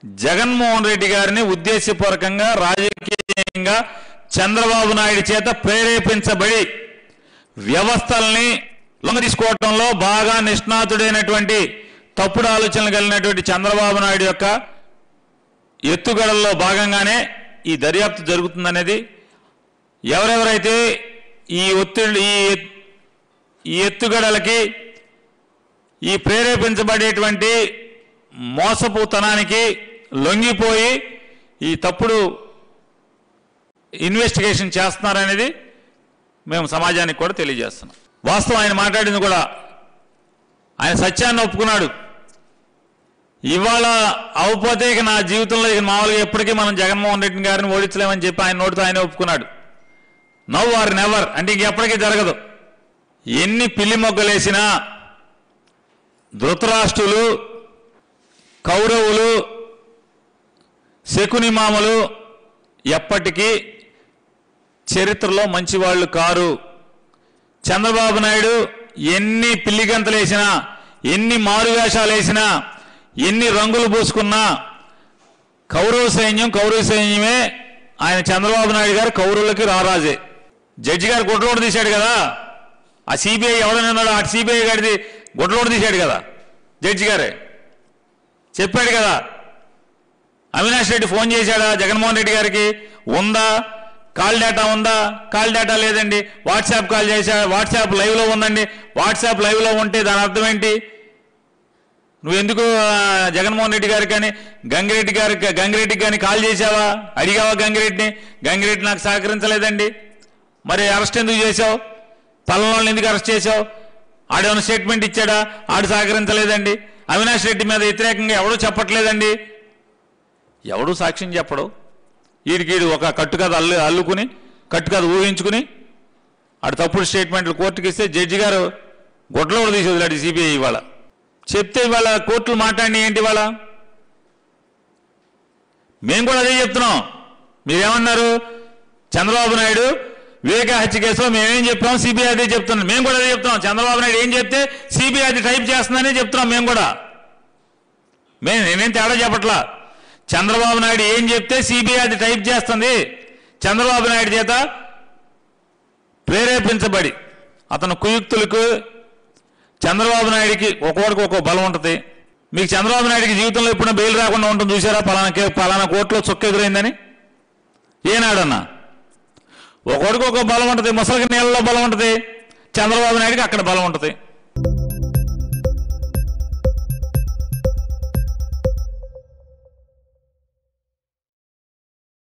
జగన్మోహన్ రెడ్డి గారిని ఉద్దేశపూర్వకంగా రాజకీయంగా చంద్రబాబు నాయుడు చేత ప్రేరేపించబడి వ్యవస్థల్ని లొంగ తీసుకోవటంలో బాగా నిష్ణాతుడైనటువంటి తప్పుడు ఆలోచనలు కలిగినటువంటి చంద్రబాబు నాయుడు యొక్క ఎత్తుగడల్లో భాగంగానే ఈ దర్యాప్తు జరుగుతుందనేది ఎవరెవరైతే ఈ ఒత్తిడి ఈ ఎత్- ఈ ఎత్తుగడలకి ఈ ప్రేరేపించబడేటువంటి మోసపుతనానికి లొంగిపోయి ఈ తప్పుడు ఇన్వెస్టిగేషన్ చేస్తున్నారనేది మేము సమాజానికి కూడా తెలియజేస్తున్నాం వాస్తవం ఆయన మాట్లాడింది కూడా ఆయన సత్యాన్ని ఒప్పుకున్నాడు ఇవాళ అవపోతే ఇక నా జీవితంలో ఇక మామూలుగా ఎప్పటికీ మనం జగన్మోహన్ రెడ్డి గారిని ఓడించలేమని చెప్పి ఆయన నోటితో ఆయన ఒప్పుకున్నాడు నవ్ ఆర్ నెవర్ అంటే ఇంకెప్పటికీ జరగదు ఎన్ని పిల్లి మొగ్గలేసినా ధృతరాష్ట్రులు కౌరవులు శకుని మామలు ఎప్పటికీ చరిత్రలో మంచివాళ్ళు కారు చంద్రబాబు నాయుడు ఎన్ని పిల్లిగంతలు వేసినా ఎన్ని మారువేషాలు వేసినా ఎన్ని రంగులు పూసుకున్నా కౌరవ సైన్యం కౌరవ సైన్యమే ఆయన చంద్రబాబు నాయుడు గారు కౌరవులకి రారాజే జడ్జి గారు గుడ్లోడు తీశాడు కదా ఆ సిబిఐ ఎవడని ఉన్నాడో ఆ సిబిఐ గారిది గుడ్లోడు తీశాడు కదా జడ్జి గారే చెప్పాడు కదా అవినాష్ రెడ్డి ఫోన్ చేశాడా జగన్మోహన్ రెడ్డి గారికి ఉందా కాల్ డేటా ఉందా కాల్ డేటా లేదండి వాట్సాప్ కాల్ చేశా వాట్సాప్ లైవ్లో ఉందండి వాట్సాప్ లైవ్లో ఉంటే దాని అర్థం ఏంటి నువ్వు ఎందుకు ఆ, జగన్మోహన్ రెడ్డి గారికి కానీ గంగిరెడ్డి గారికి గంగిరెడ్డికి కానీ కాల్ చేశావా అడిగావా గంగిరెడ్డిని గంగిరెడ్డి నాకు సహకరించలేదండి మరి అరెస్ట్ ఎందుకు చేశావు పల్లెలను ఎందుకు అరెస్ట్ చేశావు ఆడేమైనా స్టేట్మెంట్ ఇచ్చాడా ఆడు సహకరించలేదండి అవినాష్ రెడ్డి మీద వ్యతిరేకంగా ఎవడూ చెప్పట్లేదండి ఎవడూ సాక్ష్యం చెప్పడు వీడికి ఒక కట్టు కథ అల్లు అల్లుకుని కట్టు కథ ఊహించుకుని ఆడు తప్పుడు స్టేట్మెంట్లు కోర్టుకి ఇస్తే జడ్జి గారు గొడ్లో కూడా తీసి వదిలాడు సిబిఐ ఇవాళ చెప్తే ఇవాళ కోర్టులు మాట్లాడి ఏంటి ఇవాళ మేము కూడా అదే చెప్తున్నాం మీరేమన్నారు చంద్రబాబు నాయుడు వివేక హత్య కేసులో మేమేం చెప్పాం సిబిఐ అదే చెప్తున్నాం మేము కూడా అదే చెప్తున్నాం చంద్రబాబు నాయుడు ఏం చెప్తే సిబిఐ అది టైప్ చేస్తుందనే చెప్తున్నాం మేము కూడా మేము నేనేం తేడా చెప్పట్లా చంద్రబాబు నాయుడు ఏం చెప్తే సిబిఐ అది టైప్ చేస్తుంది చంద్రబాబు నాయుడు చేత ప్రేరేపించబడి అతను కుయుక్తులకు చంద్రబాబు నాయుడికి ఒక్కొక్కడికి ఒక్కో బలం ఉంటుంది మీకు చంద్రబాబు నాయుడికి జీవితంలో ఎప్పుడైనా బెయిల్ రాకుండా ఉంటుంది చూసారా పలానా కే- పలానా కోర్టులో చొక్క ఎదురైందని ఏనాడన్నా ఒక్కొక్కడికి ఒక్కో బలం ఉంటుంది ముసలికి నీళ్ళలో బలం ఉంటుంది చంద్రబాబు నాయుడికి అక్కడ బలం ఉంటుంది